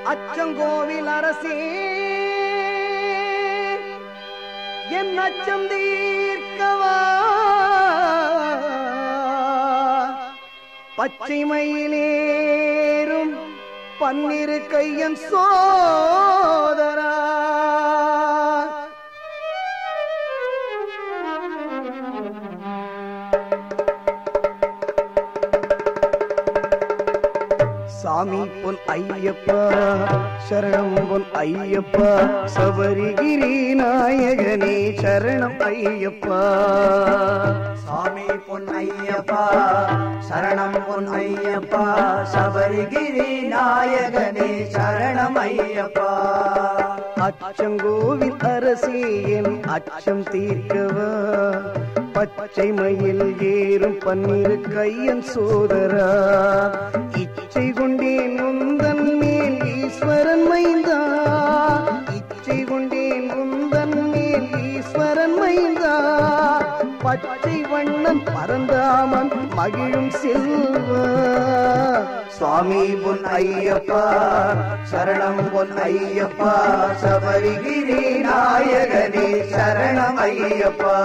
அச்சங்கோவில் அரசே என் அச்சம் தீர்க்கவா பச்சை மயிலேறும் பன்னிரு கையன் சோதரா சாமி பொன் ஐயப்பா சரணம் பொன் ஐயப்பா சபரிகிரி நாயகனே சரணம் ஐயப்பா சாமி பொன் ஐயப்பா சரணம் பொன் ஐயப்பா சபரிகிரி நாயகனே சரணம் ஐயப்பா அச்சங்கோவில் அரசே என் அச்சம் தீர்க்கவா பச்சை மயில் ஏறும் பன்னிரு கையன் சோதரா இச்சை கொண்டேன் உந்தன் மேல் ஈஸ்வரன் மைந்தா இச்சை கொண்டேன் உந்தன் மேல் ஈஸ்வரன் மைந்தா பச்சை வண்ணன் பரந்தாமன் மகிழும் செல்வா சுவாமி பொன் ஐயப்பா சரணம் பொன் ஐயப்பா சபரிகிரி நாயகனே சரணம் ஐயப்பா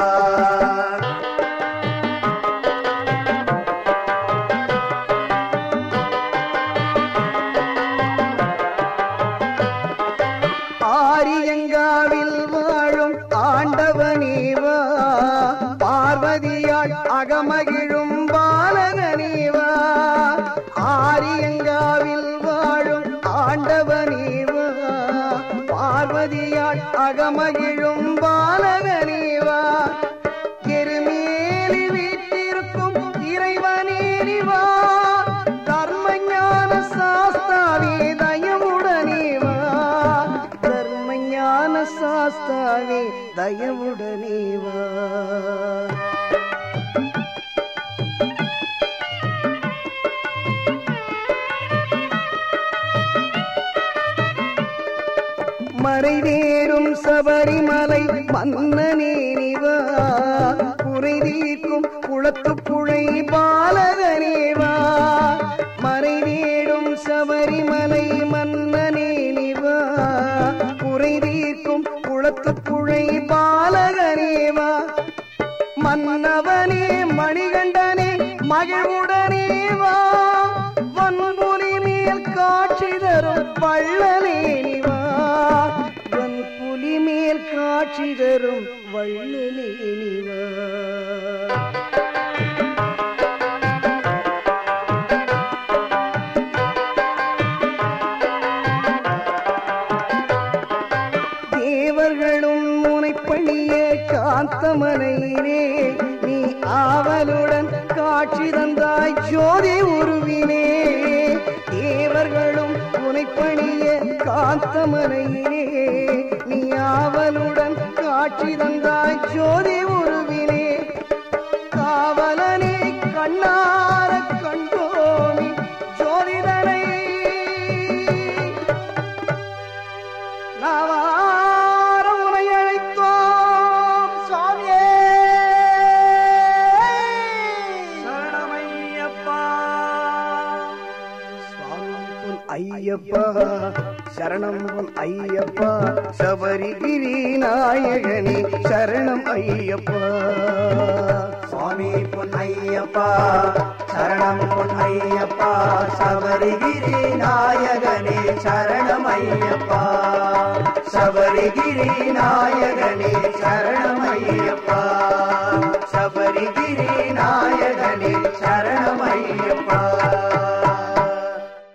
ஆரியங்காவில் வாழும் ஆண்டவனேவா பார்வதியாள் அகமகிழும் பாலகனேவா ஆரியங்காவில் வாழும் ஆண்டவனேவா பார்வதியாள் அகமகிழும் பாலகனேவா எருமேலி வீட்டிற்கும் இறைவனேனிவா தர்மஞான சாஸ்தாவே தயவுடனேவா தர்மஞான சாஸ்தாவே தயவுடனேவா மறைவேறும் சபரிமலை மன்னனே நிவா குறை தீர்க்கும் குளத்து புழை பாலகனேவா மறைவேடும் சபரிமலை மன்னனே நிவா குறை தீர்க்கும் குளத்து புழை பாலகனேவா மன்னவனே மணிகண்டனே மகிழ்வுடனே வா வன்புலி மேல் காட்சி தரும் வள்ளலே நிவா வன்புலி மேல் காட்சி தரும் வள்ளலே நிவா தேவர்களும் முனை பணிய காந்தமனையிலே நீ ஆவலுடன் காட்சி தந்தாய் ஜோதி உருவினே தேவர்களும் முனை பணிய காந்தமனையிலே நீ ஆவலுடன் காட்சி தந்தாய் ஜோதி உருவினே காவலனே கண்ணார கண்டோமி ஜோதிடனை நாவாரம் உனை அழைத்தோம் சுவாமியே சரணமையப்பா சுவாமி பொன் ஐயப்பா சரணம் பொன் ஐயப்பா சபரிகிரி நாயகனே சரணம் ஐயப்பா சுவாமி பொன் ஐயப்பா சரணம் பொன் ஐயப்பா சபரிகிரி நாயகனே சரணம் ஐயப்பா சபரிகிரி நாயகனே சரணம் ஐயப்பா சபரிகிரி நாயகனே சரணம் ஐயப்பா